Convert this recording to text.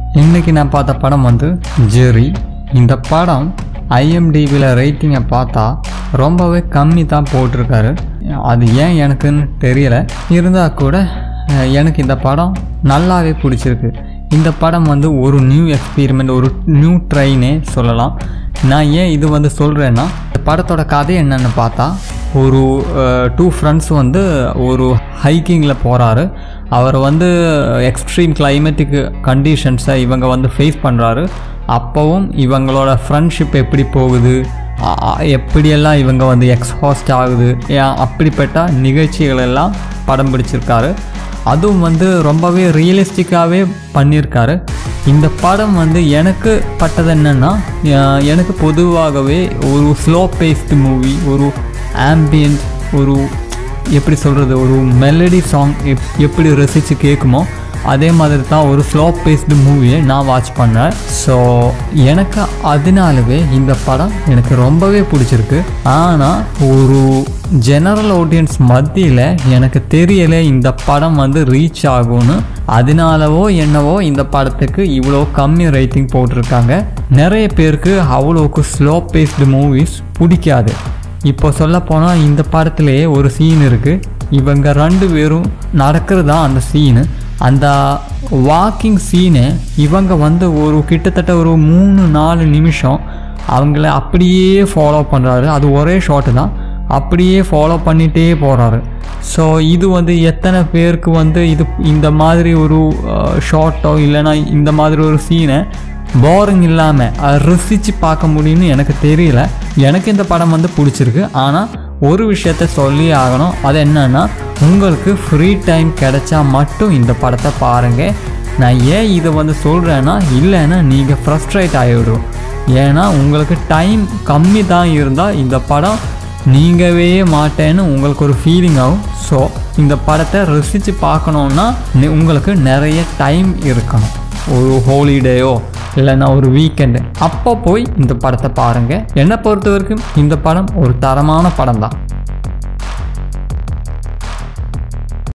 இன்னைக்கு நான் பார்த்த படம் வந்து ஜெரி இந்த படம் ஐஎம்டிபியில் ரேட்டிங்கை பார்த்தா ரொம்பவே கம்மி தான் போட்டிருக்காரு அது ஏன் எனக்குன்னு தெரியல இருந்தால் கூட அஹ், எனக்கு இந்த படம் நல்லாவே பிடிச்சிருக்கு இந்த படம் வந்து ஒரு நியூ எக்ஸ்பீரிமெண்ட் ஒரு நியூ ட்ரைனே சொல்லலாம் நான் ஏன் இது வந்து சொல்கிறேன்னா இந்த படத்தோட கதை என்னன்னு பார்த்தா ஒரு டூ ஃப்ரெண்ட்ஸ் வந்து ஒரு ஹைக்கிங்கில் போகிறாரு அவர் வந்து எக்ஸ்ட்ரீம் கிளைமேட்டிக் கண்டிஷன்ஸை இவங்க வந்து ஃபேஸ் பண்ணுறாரு அப்போவும் இவங்களோட ஃப்ரெண்ட்ஷிப் எப்படி போகுது அ- அ- எப்படியெல்லாம் இவங்க வந்து எக்ஸ்ஹாஸ்ட் ஆகுது ஏன் அப்படிப்பட்ட நிகழ்ச்சிகள் எல்லாம் படம் பிடிச்சிருக்காரு அதுவும் வந்து ரொம்பவே ரியலிஸ்டிக்காகவே பண்ணியிருக்காரு இந்த படம் வந்து எனக்கு பட்டது என்னென்னா எனக்கு பொதுவாகவே ஒரு ஸ்லோ பேஸ்டு மூவி ஒரு ஆம்பியன்ட் ஒரு எப்படி சொல்கிறது ஒரு மெலடி சாங் எப் எப்படி ரசித்து கேட்குமோ அதே மாதிரி தான் ஒரு ஸ்லோ பேஸ்டு மூவியை நான் வாட்ச் பண்ணேன் ஸோ எனக்கு அதனாலவே இந்த படம் எனக்கு ரொம்பவே பிடிச்சிருக்கு ஆனால் ஒரு ஜெனரல் ஆடியன்ஸ் மத்தியில் எனக்கு தெரியல இந்த படம் வந்து ரீச் ஆகும்னு அதனாலவோ என்னவோ இந்த படத்துக்கு இவ்வளோ கம்மி ரேட்டிங் போட்டிருக்காங்க நிறைய பேருக்கு அவ்வளோக்கு ஸ்லோ பேஸ்டு மூவிஸ் பிடிக்காது இப்போ சொல்ல போனால் இந்த படத்துலேயே ஒரு சீன் இருக்குது இவங்க ரெண்டு பேரும் நடக்கிறது தான் அந்த சீனு அந்த வாக்கிங் சீனை இவங்க வந்து ஒரு கிட்டத்தட்ட ஒரு மூணு நாலு நிமிஷம் அவங்கள அப்படியே ஃபாலோ பண்ணுறாரு அது ஒரே ஷாட்டு தான் அப்படியே ஃபாலோ பண்ணிகிட்டே போகிறாரு ஸோ இது வந்து எத்தனை பேருக்கு வந்து இது இந்த மாதிரி ஒரு ஷார்ட்டோ இல்லைன்னா இந்த மாதிரி ஒரு சீனை போரிங் இல்லாமல் ரசித்து பார்க்க முடியும்னு எனக்கு தெரியல எனக்கு இந்த படம் வந்து பிடிச்சிருக்கு ஆனால் ஒரு விஷயத்த சொல்லி ஆகணும் அது என்னன்னா உங்களுக்கு ஃப்ரீ டைம் கிடைச்சா மட்டும் இந்த படத்தை பாருங்கள் நான் ஏன் இதை வந்து சொல்கிறேன்னா இல்லைன்னா நீங்கள் ஃப்ரஸ்ட்ரேட் ஆகிவிடும் ஏன்னா உங்களுக்கு டைம் கம்மி தான் இருந்தால் இந்த படம் நீங்கவே மாட்டேன்னு உங்களுக்கு ஒரு ஃபீலிங் ஆகும் ஸோ இந்த படத்தை ரசித்து பார்க்கணுன்னா நி- உங்களுக்கு நிறைய டைம் இருக்கணும் ஒரு ஹோலிடேயோ இல்லைன்னா ஒரு வீக்கெண்டு அப்போ போய் இந்த படத்தை பாருங்கள் என்னை பொறுத்த வரைக்கும் இந்த படம் ஒரு தரமான படம் தான்